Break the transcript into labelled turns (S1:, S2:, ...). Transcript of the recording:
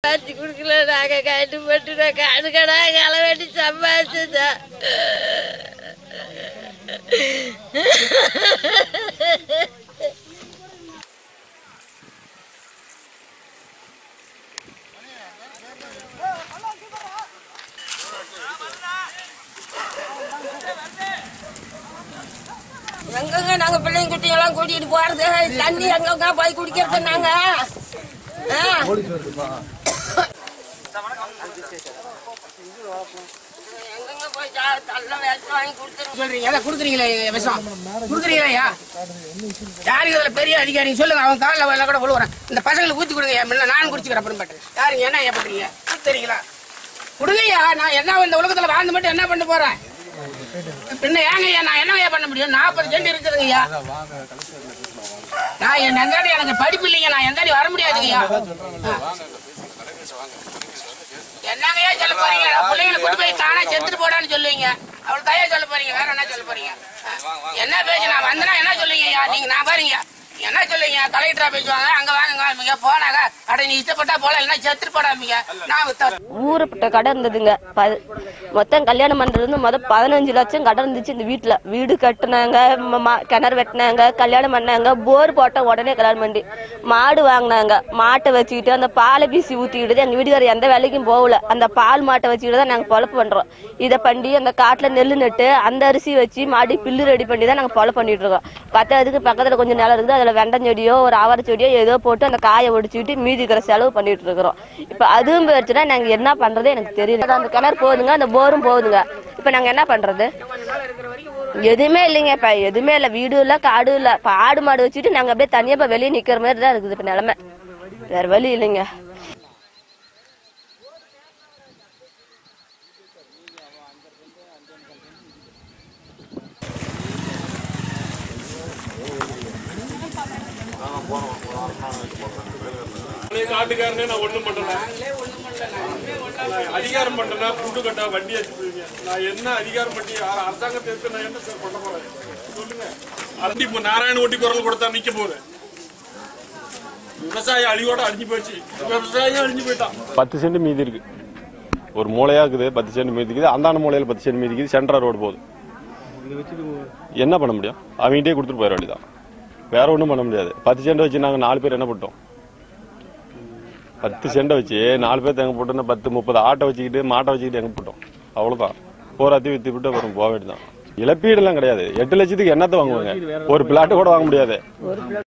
S1: சம்பாதிச்சு கொடுக்கல நாங்க கைட்டு போட்டு நான் காடு கடா களை வெட்டி சம்பாதிச்சேன்
S2: எங்கங்க நாங்க பிள்ளைங்க குட்டி எல்லாம் கூட்டிட்டு போறது தண்ணி எங்கங்க போய் குடிக்கிறது நாங்க ஆ? எங்கங்க போய் சா- தள்ள வேஷம் வாங்கி கொடுத்துருவோம்
S3: சொல்றீங்க அதான் கொடுக்குறீங்களே விஷம் கொடுக்குறீங்களா யாருக்கு இதுல பெரிய அதிகாரி சொல்லுங்க அவன் காலில் வேலை கூட விழுவுறேன் இந்த பசங்களுக்கு ஊத்தி கொடுங்க முன்ன நானும் குடிச்சுக்கிறேன் அப்புறம் பட்டேன் யாருங்க என்ன ஏன் பண்றீங்க கொடுத்துறீங்களா கொடுங்கய்யா நான் என்ன இந்த உலகத்துல வாழ்ந்து மட்டும் என்ன பண்ண போறேன் பின்ன ஏங்கய்யா நான் என்ன பண்ண முடியும் நாற்பது சென்ட் இருக்குதுங்கய்யா நான் என் எந்தாடி எனக்கு படிப்பு இல்லைங்க நான் எந்தாடி வர முடியாதுங்கய்யா என்னங்கய்யா சொல்ல போறீங்க நான் பிள்ளைங்களை கூட்டு போய் தானே செத்துட்டு போடான்னு சொல்லுவீங்க அவள் தயா சொல்ல போறீங்க வேற என்ன சொல்ல போறீங்க ஆ. என்ன பேச்சு நான் வந்தனா என்ன சொல்லுவீங்க நீங்க நான் பாருங்க என்ன சொல்லுவீங்க கலெக்டரா பேசுவாங்க அங்க வாங்க போனாங்க அட நீ இஷ்டப்பட்டா போல இல்லைன்னா செத்துட்டு போடாமீங்க நான் வித்த
S4: ஊருப்பட்ட கடை இருந்ததுங்க ப- மொத்தம் கல்யாணம் பண்றது வந்து மொதல் பதினஞ்சு லட்சம் கடை இருந்துச்சு இந்த வீட்டுல வீடு கட்டுனாங்க ம- ம- கிணறு வெட்டினாங்க கல்யாணம் பண்ணாங்க போர் போட்ட உடனே கல்யாணம் பண்ணி மாடு வாங்கினாங்க மாட்டை வச்சுக்கிட்டு அந்த பாலை பீசி ஊத்திக்கிட்டு எங்க வீட்டுக்காரர் எந்த வேலைக்கும் போகல அந்த பால் மாட்டை வச்சுக்கிட்டு தான் நாங்க பொழப்பு பண்றோம் இதை பண்ணி அந்த காட்டுல நெல் நட்டு அந்த அரிசி வச்சு மாடி பில்லு ரெடி பண்ணி தான் நாங்க பொழப்பு பண்ணிட்டு இருக்கோம் பத்தாவதுக்கு பக்கத்துல கொஞ்சம் நிலம் இருக்குது அதுல வெண்டஞ்செடியோ ஒரு அவரை செடியோ ஏதோ போட்டு அந்த காயை ஒடிச்சுக்கிட்டு மீதி இருக்கிற செலவு பண்ணிட்டு இருக்கிறோம் இப்ப அதுவும் போயிடுச்சுன்னா நாங்க என்ன பண்றது எனக்கு தெரியல அந்த கிணறு போகுதுங்க அந்த போரும் போகுதுங்க இப்ப நாங்க என்ன பண்றது எதுவுமே இல்லைங்க இப்ப எதுவுமே இல்ல வீடு இல்ல காடு இல்ல இப்ப ஆடு மாடு வச்சுட்டு நாங்க அப்படியே தனியா இப்ப வெளியே நிக்கிற மாதிரி தான் இருக்குது இப்ப நிலைமை வேற வழி இல்லைங்க
S5: நானே காட்டுக்காரனே நான் ஒண்ணும் பண்ணல நான் அதிகாரம் பண்ணனா புண்டு கட்டா வண்டி அடிச்சுடுவீங்க நான் என்ன அதிகாரம் பண்ணி அ- அரசாங்கத்தை எடுத்து நான் என்ன சார் பண்ண போறேன் சொல்லுங்க அண்டி இப்போ நாராயண ஒட்டி குரல் கொடுத்தா நிக்க போகுது விவசாயம் அழிவோட அழிஞ்சு போச்சு விவசாயம் அழிஞ்சு போயிட்டான்
S6: பத்து சென்ட் மீதி இருக்கு ஒரு மூலையா இருக்குது பத்து சென்ட் மீதி இருக்குது அந்தாண்ட மூலையில பத்து சென்ட் மீதி இருக்குது சென்ட்ரா ரோடு போகுது என்ன பண்ண முடியும் அவங்ககிட்டயே கொடுத்துட்டு போயிட வேண்டியதான் வேற ஒன்றும் பண்ண முடியாது பத்து சென்ட் வச்சு நாங்கள் நாலு பேர் என்ன பண்ணிட்டோம் பத்து சென்ட் வச்சு நாலு பேர் எங்க போட்டோம்னா பத்து முப்பது ஆட்டை வச்சுக்கிட்டு மாட்டை வச்சுக்கிட்டு எங்க போட்டோம் அவ்வளவுதான் போராத்தி வித்து விட்டு அப்புறம் போக வேண்டியதான் இழப்பீடுலாம் கிடையாது எட்டு லட்சத்துக்கு என்னத்தை வாங்குவாங்க ஒரு பிளாட்டு கூட வாங்க முடியாது